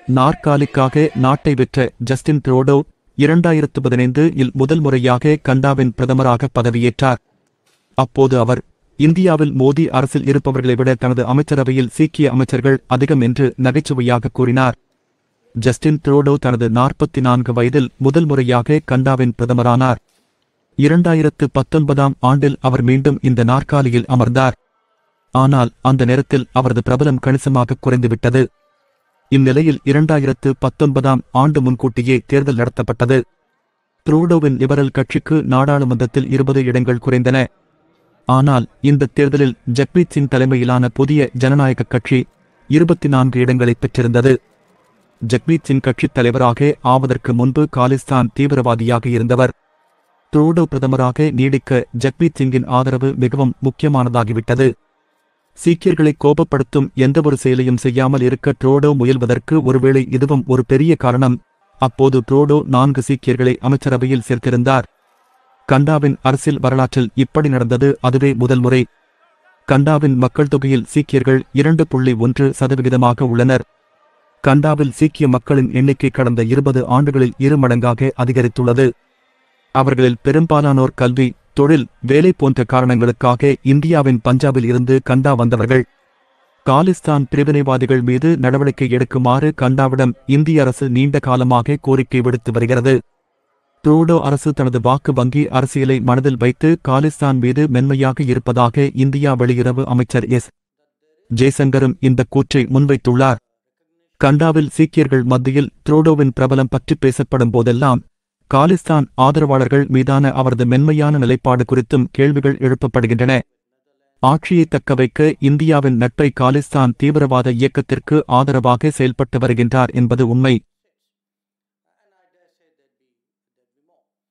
நாற்காலிக்காக நாட்டை வெற்ற Justin Trudeau இரண்டாயிரத்து பதினைந்து இல் முதல் முறையாக கண்டாவின் பிரதமராக பதவியேற்றார் அப்போது அவர் இந்தியாவில் மோடி அரசில் இருப்பவர்களை விட தனது அமைச்சரவையில் சீக்கிய அமைச்சர்கள் அதிகம் என்று நகைச்சுவையாக கூறினார் ஜஸ்டின் ட்ரூடோ தனது நாற்பத்தி நான்கு வயதில் முதல் முறையாக கண்டாவின் பிரதமரானார் இரண்டாயிரத்து பத்தொன்பதாம் ஆண்டில் அவர் மீண்டும் இந்த நாற்காலியில் அமர்ந்தார் ஆனால் அந்த நேரத்தில் அவரது பிரபலம் கணிசமாக குறைந்துவிட்டது இந்நிலையில் இரண்டாயிரத்து பத்தொன்பதாம் ஆண்டு முன்கூட்டியே தேர்தல் நடத்தப்பட்டது ட்ரூடோவின் லிபரல் கட்சிக்கு நாடாளுமன்றத்தில் இருபது இடங்கள் குறைந்தன ஆனால் இந்த தேர்தலில் ஜக்பீத் சிங் தலைமையிலான புதிய ஜனநாயக கட்சி இருபத்தி நான்கு இடங்களை பெற்றிருந்தது ஜக்பீத் சிங் கட்சித் தலைவராக ஆவதற்கு முன்பு காலிஸ்தான் தீவிரவாதியாக இருந்தவர் ட்ரூடோ பிரதமராக நீடிக்க ஜக்பீத் சிங்கின் ஆதரவு மிகவும் முக்கியமானதாகிவிட்டது சீக்கியர்களை கோபப்படுத்தும் எந்தவொரு செயலையும் செய்யாமல் இருக்க ட்ரோடோ முயல்வதற்கு ஒருவேளை இதுவும் ஒரு பெரிய காரணம் அப்போது ட்ரோடோ நான்கு சீக்கியர்களை அமைச்சரவையில் சேர்த்திருந்தார் கண்டாவின் அரசியல் வரலாற்றில் இப்படி நடந்தது அதுவே முதல் முறை கண்டாவின் மக்கள் தொகையில் சீக்கியர்கள் இரண்டு புள்ளி ஒன்று சதவிகிதமாக உள்ளனர் கண்டாவில் சீக்கிய மக்களின் எண்ணிக்கை கடந்த இருபது ஆண்டுகளில் இரு மடங்காக அதிகரித்துள்ளது அவர்களில் பெரும்பாலானோர் கல்வி தொழில் வேலை போன்ற காரணங்களுக்காக இந்தியாவின் பஞ்சாபில் இருந்து கண்டா வந்தவர்கள் காலிஸ்தான் பிரிவினைவாதிகள் மீது நடவடிக்கை எடுக்குமாறு கண்டாவிடம் இந்திய அரசு நீண்ட காலமாக கோரிக்கை விடுத்து வருகிறது ட்ரூடோ அரசு தனது வாக்கு வங்கி அரசியலை மனதில் வைத்து காலிஸ்தான் மீது மென்மையாக இருப்பதாக இந்தியா வெளியுறவு அமைச்சர் எஸ் ஜெய்சங்கரும் இந்த கூற்றை முன்வைத்துள்ளார் கண்டாவில் சீக்கியர்கள் மத்தியில் ட்ரூடோவின் பிரபலம் பற்றி பேசப்படும் போதெல்லாம் காலிஸ்தான் ஆதரவாளர்கள் மீதான அவரது மென்மையான நிலைப்பாடு குறித்தும் கேள்விகள் எழுப்பப்படுகின்றன ஆட்சியை தக்கவைக்க இந்தியாவின் நட்பை காலிஸ்தான் தீவிரவாத இயக்கத்திற்கு ஆதரவாக செயல்பட்டு வருகின்றார் என்பது உண்மை